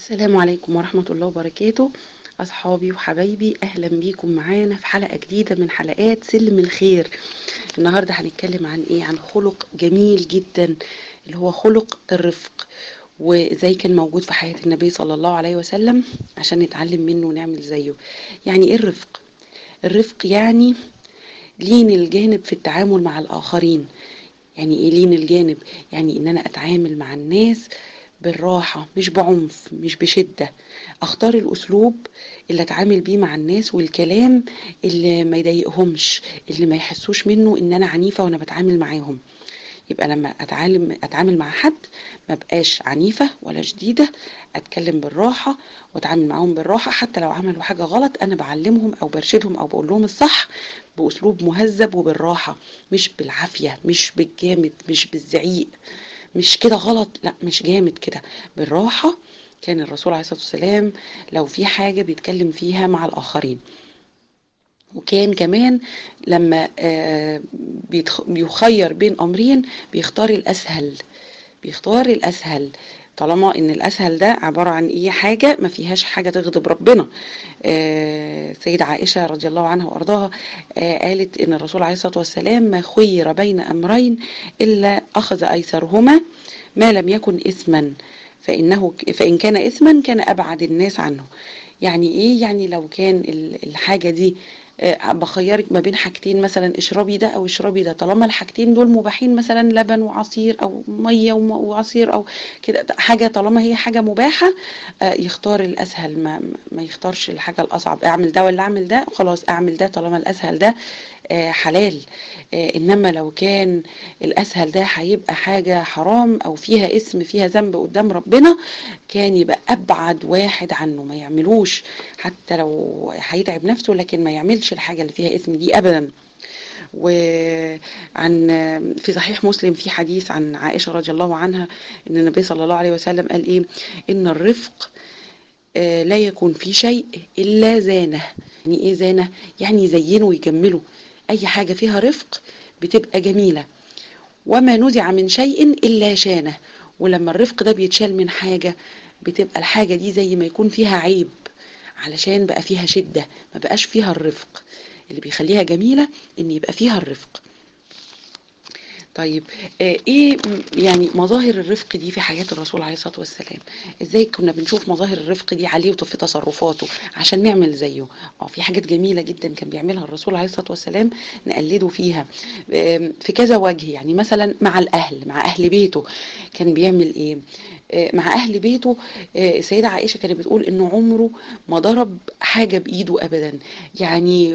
السلام عليكم ورحمة الله وبركاته أصحابي وحبايبي أهلا بيكم معانا في حلقة جديدة من حلقات سلم الخير النهاردة هنتكلم عن إيه عن خلق جميل جدا اللي هو خلق الرفق وازاي كان موجود في حياة النبي صلى الله عليه وسلم عشان نتعلم منه ونعمل زيه يعني إيه الرفق الرفق يعني لين الجانب في التعامل مع الآخرين يعني إيه لين الجانب يعني إن أنا أتعامل مع الناس بالراحة مش بعنف مش بشدة اختار الاسلوب اللي اتعامل بيه مع الناس والكلام اللي ما يضايقهمش اللي ما يحسوش منه ان انا عنيفة وانا بتعامل معاهم يبقى لما اتعامل اتعامل مع حد ما بقاش عنيفة ولا شديدة اتكلم بالراحة واتعامل معاهم بالراحة حتى لو عملوا حاجة غلط انا بعلمهم او برشدهم او بقول لهم الصح باسلوب مهذب وبالراحة مش بالعافية مش بالجامد مش بالزعيق مش كده غلط لا مش جامد كده بالراحة كان الرسول عليه الصلاة والسلام لو في حاجة بيتكلم فيها مع الآخرين وكان كمان لما بيخير بين أمرين بيختار الأسهل بيختار الأسهل طالما ان الاسهل ده عباره عن ايه حاجه ما فيهاش حاجه تغضب ربنا آه سيدة عائشه رضي الله عنها وارضاها آه قالت ان الرسول عليه الصلاه والسلام ما خير بين امرين الا اخذ ايسرهما ما لم يكن اثما فانه فان كان اثما كان ابعد الناس عنه يعني ايه يعني لو كان الحاجه دي بخيرك ما بين حاجتين مثلا اشربي ده او اشربي ده طالما الحاجتين دول مباحين مثلا لبن وعصير او ميه وعصير او كده حاجه طالما هي حاجه مباحه يختار الاسهل ما, ما يختارش الحاجه الاصعب اعمل ده ولا اعمل ده خلاص اعمل ده طالما الاسهل ده حلال انما لو كان الاسهل ده هيبقى حاجه حرام او فيها اسم فيها ذنب قدام ربنا كان يبقى ابعد واحد عنه ما يعملوش حتى لو هيتعب نفسه لكن ما يعملش الحاجه اللي فيها اسم دي ابدا وعن في صحيح مسلم في حديث عن عائشه رضي الله عنها ان النبي صلى الله عليه وسلم قال ايه ان الرفق لا يكون في شيء الا زانه يعني ايه زانه يعني يزينه ويجمله اي حاجه فيها رفق بتبقى جميله وما نزع من شيء الا شانه ولما الرفق ده بيتشال من حاجه بتبقى الحاجه دي زي ما يكون فيها عيب علشان بقى فيها شده ما بقاش فيها الرفق اللي بيخليها جميله ان يبقى فيها الرفق طيب ايه يعني مظاهر الرفق دي في حياه الرسول عليه الصلاه والسلام ازاي كنا بنشوف مظاهر الرفق دي عليه وفي تصرفاته عشان نعمل زيه اه في حاجات جميله جدا كان بيعملها الرسول عليه الصلاه والسلام نقلده فيها في كذا وجه يعني مثلا مع الاهل مع اهل بيته كان بيعمل ايه مع اهل بيته السيده عائشه كانت بتقول انه عمره ما ضرب حاجه بايده ابدا يعني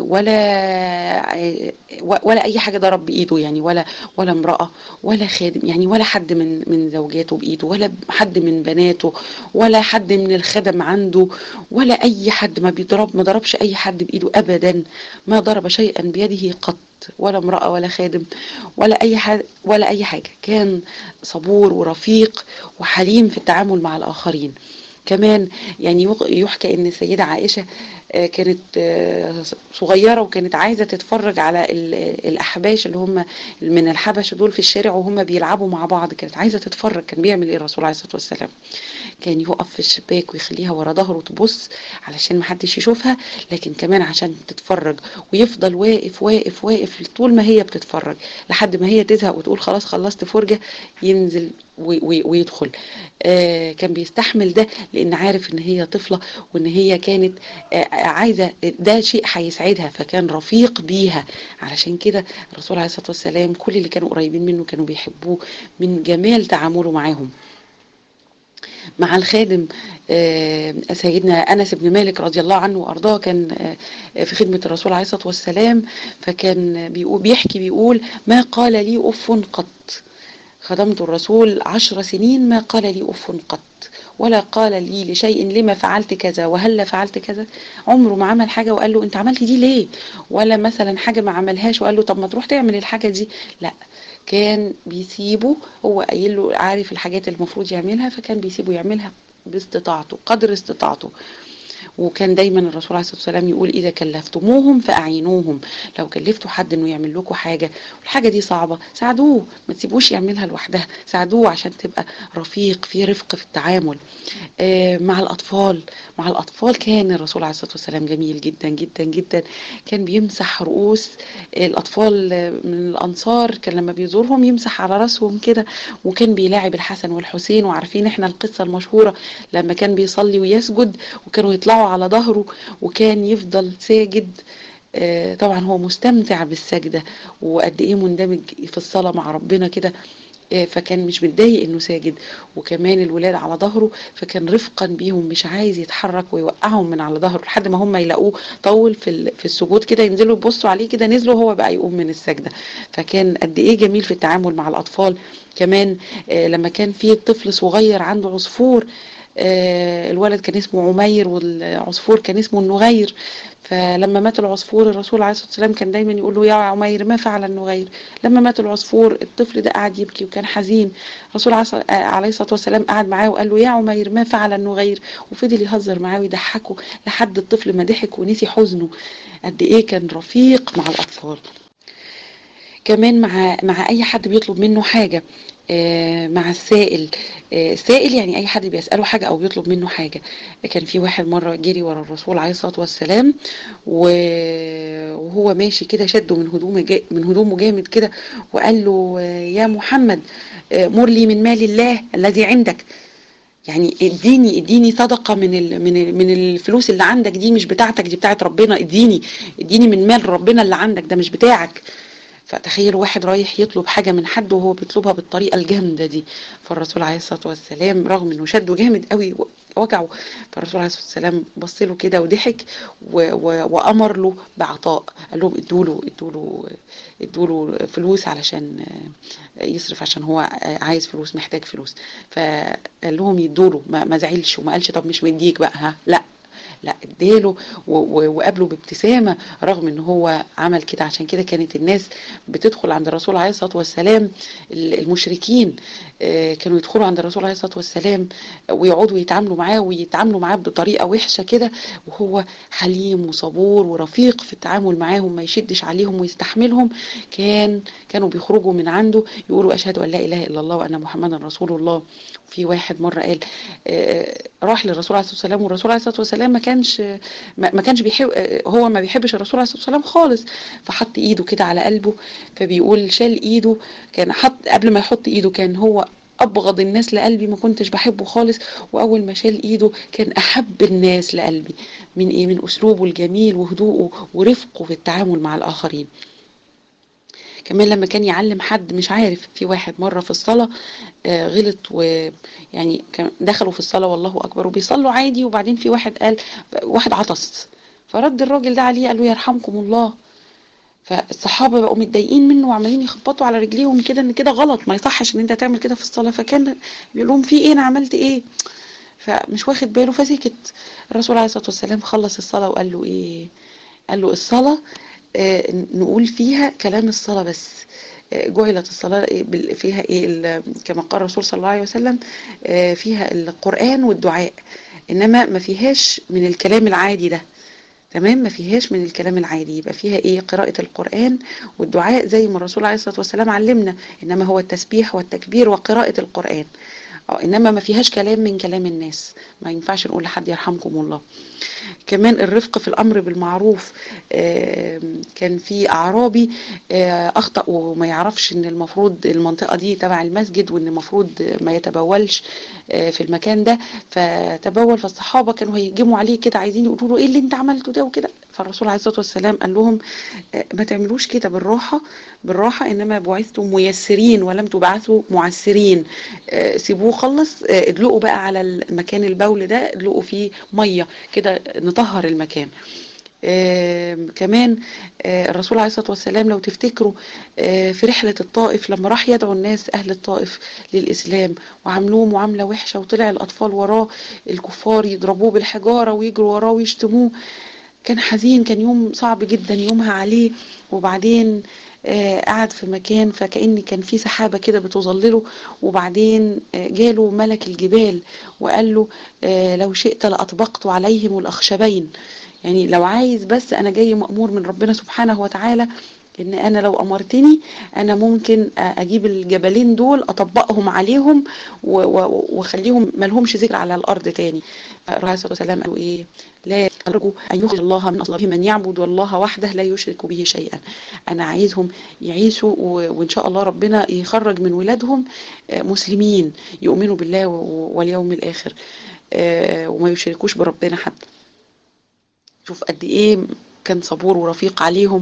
ولا ولا اي حاجه ضرب بايده يعني ولا ولا امراه ولا خادم يعني ولا حد من من زوجاته بايده ولا حد من بناته ولا حد من الخدم عنده ولا اي حد ما بيضرب ما ضربش اي حد بايده ابدا ما ضرب شيئا بيده قط ولا امرأة ولا خادم ولا أي حاجة ولا أي حاجة كان صبور ورفيق وحليم في التعامل مع الآخرين كمان يعني يحكى ان السيده عائشه كانت صغيره وكانت عايزه تتفرج على الاحباش اللي هم من الحبشه دول في الشارع وهم بيلعبوا مع بعض كانت عايزه تتفرج كان بيعمل ايه الرسول عليه الصلاه والسلام كان يقف في الشباك ويخليها ورا ظهره تبص علشان محدش يشوفها لكن كمان عشان تتفرج ويفضل واقف واقف واقف طول ما هي بتتفرج لحد ما هي تزهق وتقول خلاص خلصت فرجه ينزل ويدخل آه كان بيستحمل ده لان عارف ان هي طفله وان هي كانت آه عايزه ده شيء هيسعدها فكان رفيق بيها علشان كده الرسول عليه الصلاه والسلام كل اللي كانوا قريبين منه كانوا بيحبوه من جمال تعامله معاهم مع الخادم سيدنا انس بن مالك رضي الله عنه وارضاه كان في خدمه الرسول عليه الصلاه والسلام فكان بيحكي بيقول ما قال لي اف قط خدمت الرسول عشر سنين ما قال لي اف قط ولا قال لي لشيء لما فعلت كذا وهل فعلت كذا عمره ما عمل حاجه وقال له انت عملت دي ليه ولا مثلا حاجه ما عملهاش وقال له طب ما تروح تعمل الحاجه دي لا كان بيسيبه هو قايل له عارف الحاجات اللي المفروض يعملها فكان بيسيبه يعملها باستطاعته قدر استطاعته وكان دايما الرسول عليه الصلاه والسلام يقول اذا كلفتموهم فاعينوهم لو كلفتوا حد انه يعمل لكم حاجه والحاجه دي صعبه ساعدوه ما تسيبوش يعملها لوحدها ساعدوه عشان تبقى رفيق في رفق في التعامل آه مع الاطفال مع الاطفال كان الرسول عليه الصلاه والسلام جميل جدا جدا جدا كان بيمسح رؤوس الاطفال من الانصار كان لما بيزورهم يمسح على راسهم كده وكان بيلاعب الحسن والحسين وعارفين احنا القصه المشهوره لما كان بيصلي ويسجد وكانوا يطلعوا على ظهره وكان يفضل ساجد آه طبعا هو مستمتع بالسجده وقد ايه مندمج في الصلاه مع ربنا كده فكان مش متضايق انه ساجد وكمان الولاد على ظهره فكان رفقا بيهم مش عايز يتحرك ويوقعهم من على ظهره لحد ما هم يلاقوه طول في في السجود كده ينزلوا يبصوا عليه كده نزلوا هو بقى يقوم من السجده فكان قد ايه جميل في التعامل مع الاطفال كمان لما كان في طفل صغير عنده عصفور الولد كان اسمه عمير والعصفور كان اسمه النغير فلما مات العصفور الرسول عليه الصلاه والسلام كان دايما يقول له يا عمير ما فعل النغير لما مات العصفور الطفل ده قعد يبكي وكان حزين الرسول عليه الصلاه والسلام قعد معاه وقال له يا عمير ما فعل النغير وفضل يهزر معاه ويضحكه لحد الطفل ما ضحك ونسي حزنه قد ايه كان رفيق مع الاطفال كمان مع مع اي حد بيطلب منه حاجه آه مع السائل آه السائل يعني اي حد بيساله حاجه او بيطلب منه حاجه كان في واحد مره جري ورا الرسول عليه الصلاه والسلام وهو ماشي كده شده من هدومه جا من هدومه جامد كده وقال له يا محمد مر لي من مال الله الذي عندك يعني اديني اديني صدقه من ال من ال من الفلوس اللي عندك دي مش بتاعتك دي بتاعت ربنا اديني اديني من مال ربنا اللي عندك ده مش بتاعك فتخيل واحد رايح يطلب حاجه من حد وهو بيطلبها بالطريقه الجامده دي فالرسول عليه الصلاه والسلام رغم انه شده جامد قوي وجعه فالرسول عليه الصلاه والسلام بص له كده وضحك وامر له بعطاء قال لهم ادوا له ادوا له ادوا له فلوس علشان يصرف عشان هو عايز فلوس محتاج فلوس فقال لهم يدوا له ما زعلش وما قالش طب مش مديك بقى ها لا لا اداله وقابله بابتسامه رغم ان هو عمل كده عشان كده كانت الناس بتدخل عند الرسول عليه الصلاه والسلام المشركين كانوا يدخلوا عند الرسول عليه الصلاه والسلام ويقعدوا يتعاملوا معاه ويتعاملوا معاه بطريقه وحشه كده وهو حليم وصبور ورفيق في التعامل معاهم ما يشدش عليهم ويستحملهم كان كانوا بيخرجوا من عنده يقولوا اشهد ان لا اله الا الله وان محمدا رسول الله في واحد مره قال راح للرسول عليه الصلاه والسلام والرسول عليه الصلاه والسلام ما كانش ما كانش بيحب هو ما بيحبش الرسول عليه الصلاه والسلام خالص فحط ايده كده على قلبه فبيقول شال ايده كان حط قبل ما يحط ايده كان هو ابغض الناس لقلبي ما كنتش بحبه خالص واول ما شال ايده كان احب الناس لقلبي من ايه من اسلوبه الجميل وهدوءه ورفقه في التعامل مع الاخرين كمان لما كان يعلم حد مش عارف في واحد مره في الصلاه آه غلط ويعني دخلوا في الصلاه والله اكبر وبيصلوا عادي وبعدين في واحد قال واحد عطس فرد الراجل ده عليه قال له يرحمكم الله فالصحابه بقوا متضايقين منه وعمالين يخبطوا على رجليهم كده ان كده غلط ما يصحش ان انت تعمل كده في الصلاه فكان بيقول لهم في ايه انا عملت ايه فمش واخد باله فسكت الرسول عليه الصلاه والسلام خلص الصلاه وقال له ايه قال له الصلاه آه نقول فيها كلام الصلاة بس آه جعلت الصلاة فيها إيه كما قال الرسول صلى الله عليه وسلم آه فيها القرآن والدعاء إنما ما فيهاش من الكلام العادي ده تمام ما فيهاش من الكلام العادي يبقى فيها ايه قراءة القرآن والدعاء زي ما الرسول عليه الصلاة والسلام علمنا انما هو التسبيح والتكبير وقراءة القرآن اه انما ما فيهاش كلام من كلام الناس ما ينفعش نقول لحد يرحمكم الله كمان الرفق في الامر بالمعروف آه كان في اعرابي آه اخطا وما يعرفش ان المفروض المنطقه دي تبع المسجد وان المفروض ما يتبولش آه في المكان ده فتبول فالصحابه كانوا هيهجموا عليه كده عايزين يقولوا له ايه اللي انت عملته ده وكده فالرسول عليه الصلاه والسلام قال لهم ما تعملوش كده بالراحه بالراحه انما بعثتم ميسرين ولم تبعثوا معسرين سيبوه خلص ادلقوا بقى على المكان البول ده ادلقوا فيه ميه كده نطهر المكان آه كمان آه الرسول عليه الصلاه والسلام لو تفتكروا آه في رحله الطائف لما راح يدعو الناس اهل الطائف للاسلام وعملوه معامله وحشه وطلع الاطفال وراه الكفار يضربوه بالحجاره ويجروا وراه ويشتموه كان حزين كان يوم صعب جدا يومها عليه وبعدين آه، قعد في مكان فكأن كان في سحابة كده بتظلله وبعدين آه، جاله ملك الجبال وقال له آه، لو شئت لأطبقت عليهم الأخشبين يعني لو عايز بس أنا جاي مأمور من ربنا سبحانه وتعالى ان انا لو امرتني انا ممكن اجيب الجبلين دول اطبقهم عليهم و- و- واخليهم ملهمش ذكر على الارض تاني الرسول عليه الصلاه والسلام قالوا ايه لا ارجو ان يخرج الله من اصلابه من يعبد الله وحده لا يشرك به شيئا انا عايزهم يعيشوا و- وان شاء الله ربنا يخرج من ولادهم آه، مسلمين يؤمنوا بالله و- واليوم الاخر آه، وما يشركوش بربنا حد شوف قد ايه كان صبور ورفيق عليهم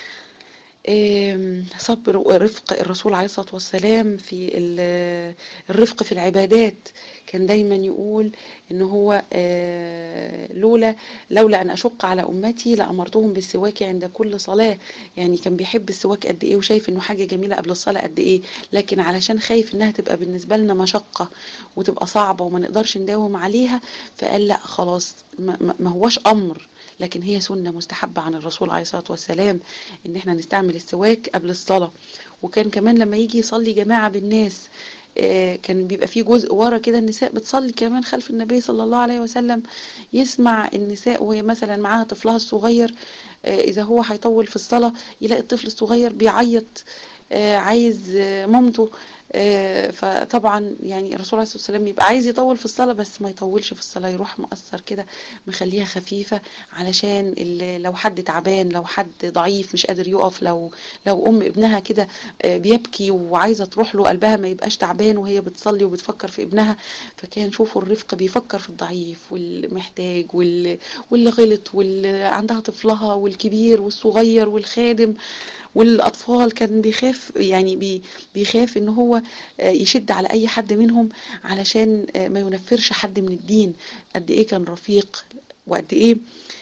آم، صبر ورفق الرسول عليه الصلاة والسلام في ال- الرفق في العبادات كان دايما يقول ان هو آه، لولا لولا ان اشق على امتي لامرتهم بالسواك عند كل صلاة يعني كان بيحب السواك قد ايه وشايف انه حاجة جميلة قبل الصلاة قد ايه لكن علشان خايف انها تبقى بالنسبة لنا مشقة وتبقى صعبة وما نقدرش نداوم عليها فقال لا خلاص ما, ما- ما هوش امر لكن هي سنة مستحبة عن الرسول عليه الصلاة والسلام ان احنا نستعمل السواك قبل الصلاة وكان كمان لما يجي يصلي جماعة بالناس آه، كان بيبقى فيه جزء ورا كده النساء بتصلي كمان خلف النبي صلى الله عليه وسلم يسمع النساء وهي مثلا معاها طفلها الصغير آه، اذا هو هيطول في الصلاة يلاقي الطفل الصغير بيعيط آه، عايز آه، مامته آه، فطبعا يعني الرسول عليه الصلاه والسلام يبقى عايز يطول في الصلاه بس ما يطولش في الصلاه يروح مقصر كده مخليها خفيفه علشان ال- لو حد تعبان لو حد ضعيف مش قادر يقف لو لو ام ابنها كده آه، بيبكي وعايزه تروح له قلبها ما يبقاش تعبان وهي بتصلي وبتفكر في ابنها فكان شوفوا الرفق بيفكر في الضعيف والمحتاج وال- واللي غلط واللي عندها طفلها والكبير والصغير والخادم والاطفال كان بيخاف يعني بي بيخاف ان هو آه، يشد على اي حد منهم علشان آه، ما ينفرش حد من الدين قد ايه كان رفيق وقد ايه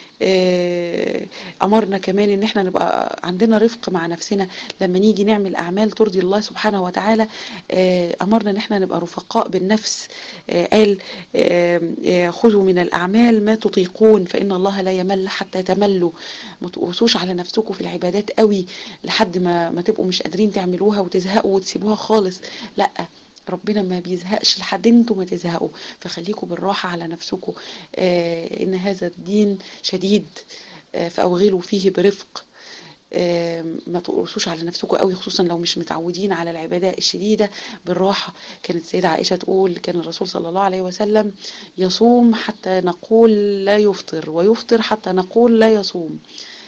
آه، امرنا كمان ان احنا نبقى عندنا رفق مع نفسنا لما نيجي نعمل اعمال ترضي الله سبحانه وتعالى آه، امرنا ان احنا نبقى رفقاء بالنفس آه، قال آه، آه، خذوا من الاعمال ما تطيقون فان الله لا يمل حتى تملوا ما تقوسوش على نفسكم في العبادات قوي لحد ما ما تبقوا مش قادرين تعملوها وتزهقوا وتسيبوها خالص لا ربنا ما بيزهقش لحد انتوا ما تزهقوا فخليكم بالراحة على نفسكم آه ان هذا الدين شديد آه فاوغلوا فيه برفق آه ما تقرصوش على نفسكم قوي خصوصا لو مش متعودين على العبادة الشديدة بالراحة كانت السيدة عائشة تقول كان الرسول صلى الله عليه وسلم يصوم حتى نقول لا يفطر ويفطر حتى نقول لا يصوم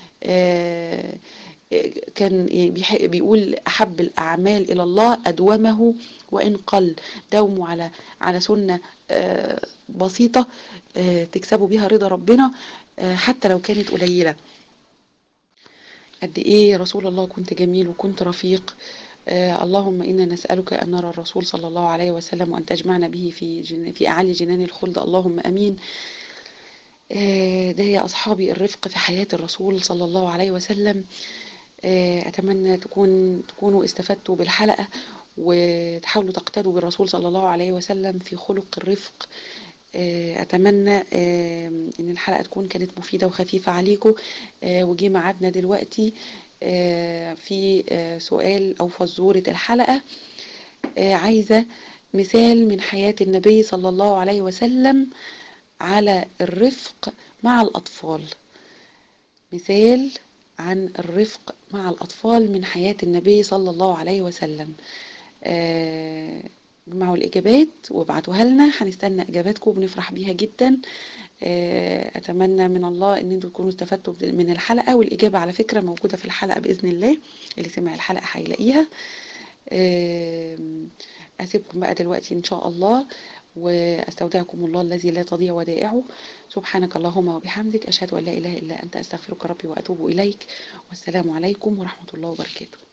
آه كان بيح- بيقول احب الاعمال الى الله ادومه وان قل داوموا على على سنه آه، بسيطه آه، تكسبوا بيها رضا ربنا آه، حتى لو كانت قليله قد ايه يا رسول الله كنت جميل وكنت رفيق آه اللهم انا نسالك ان نرى الرسول صلى الله عليه وسلم وان تجمعنا به في جن في اعالي جنان الخلد اللهم امين آه ده يا اصحابي الرفق في حياه الرسول صلى الله عليه وسلم آه اتمنى تكون تكونوا استفدتوا بالحلقه وتحاولوا تقتدوا بالرسول صلى الله عليه وسلم في خلق الرفق آه، اتمنى آه، ان الحلقه تكون كانت مفيده وخفيفه عليكم آه، وجي ميعادنا دلوقتي آه، في آه، سؤال او فزوره الحلقه آه، عايزه مثال من حياه النبي صلى الله عليه وسلم على الرفق مع الاطفال مثال عن الرفق مع الأطفال من حياة النبي صلى الله عليه وسلم آه، جمعوا الإجابات وابعتوها لنا هنستنى إجاباتكم بنفرح بيها جدا آه، أتمنى من الله إن انتوا تكونوا استفدتوا من الحلقة والإجابة على فكرة موجودة في الحلقة بإذن الله اللي سمع الحلقة هيلاقيها آه، أسيبكم بقى دلوقتي إن شاء الله واستودعكم الله الذي لا تضيع ودائعه سبحانك اللهم وبحمدك اشهد ان لا اله الا انت استغفرك ربي واتوب اليك والسلام عليكم ورحمه الله وبركاته